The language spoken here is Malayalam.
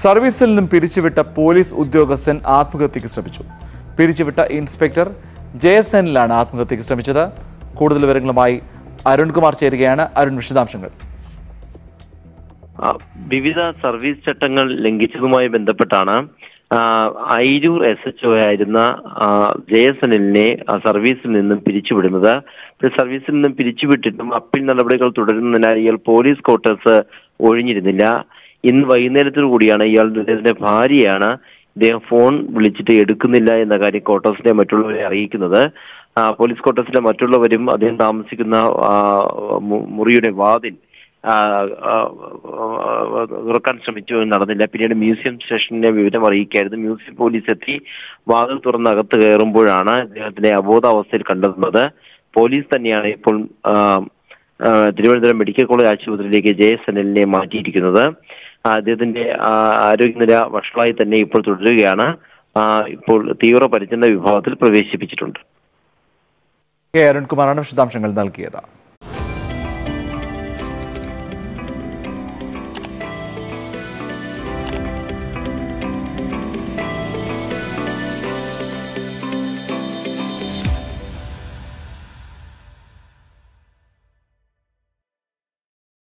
സർവീസിൽ നിന്നും പിരിച്ചുവിട്ട പോലീസ് ഉദ്യോഗസ്ഥൻ ആത്മഹത്യക്ക് ശ്രമിച്ചു പിരിച്ചുവിട്ട ഇൻസ്പെക്ടർ ജെ എസ് എന്നിലാണ് ആത്മഹത്യക്ക് ശ്രമിച്ചത് കൂടുതൽ വിവരങ്ങളുമായി അരുൺകുമാർ ചേരുകയാണ് അരുൺ വിശദാംശങ്ങൾ ആ, വിവിധ സർവീസ് ചട്ടങ്ങൾ ലംഘിച്ചതുമായി ബന്ധപ്പെട്ടാണ് ആ, അയിരൂർ എസ് എച്ച് ഒ ആയിരുന്ന ആ, ജെ എസ് എൻ സർവീസിൽ നിന്നും പിരിച്ചുവിടുന്നത് ഇപ്പോൾ സർവീസിൽ നിന്നും പിരിച്ചുവിട്ടിട്ടും അപ്പീൽ നടപടികൾ തുടരുന്നതിനാൽ ഇയാൾ പോലീസ് ക്വാർട്ടേഴ്സ് ഒഴിഞ്ഞിരുന്നില്ല ഇന്ന് വൈകുന്നേരത്തോടു കൂടിയാണ് ഇയാൾ ഇദ്ദേഹത്തിന്റെ ഭാര്യയാണ് ഇദ്ദേഹം ഫോൺ വിളിച്ചിട്ട് എടുക്കുന്നില്ല എന്ന കാര്യം ക്വാർട്ടേഴ്സിലെ മറ്റുള്ളവരെ അറിയിക്കുന്നത് ആ, പോലീസ് ക്വാർട്ടേഴ്സിലെ മറ്റുള്ളവരും അദ്ദേഹം താമസിക്കുന്ന ആ, മു- മുറിയുടെ വാതിൽ ആ, ആ, ആ, തുറക്കാൻ ശ്രമിച്ചു എന്ന് നടന്നില്ല പിന്നീട് മ്യൂസിയം സ്റ്റേഷനെ വിവരം അറിയിക്കായിരുന്നു മ്യൂസിയം പോലീസ് എത്തി വാതിൽ തുറന്ന് അകത്ത് കയറുമ്പോഴാണ് അദ്ദേഹത്തിനെ അബോധാവസ്ഥയിൽ കണ്ടെത്തുന്നത് പോലീസ് തന്നെയാണ് ഇപ്പോൾ ആ, ആ, തിരുവനന്തപുരം മെഡിക്കൽ കോളേജ് ആശുപത്രിയിലേക്ക് ജെ എസ് എൻ എല്ലിനെ മാറ്റിയിരിക്കുന്നത് ആ, അദ്ദേഹത്തിന്റെ ആ, ആരോഗ്യനില വഷളായി തന്നെ ഇപ്പോൾ തുടരുകയാണ് ആ, ഇപ്പോൾ തീവ്ര പരിചരണ വിഭാഗത്തിൽ പ്രവേശിപ്പിച്ചിട്ടുണ്ട് കെ അരുൺകുമാറാണ് വിശദാംശങ്ങൾ നൽകിയത്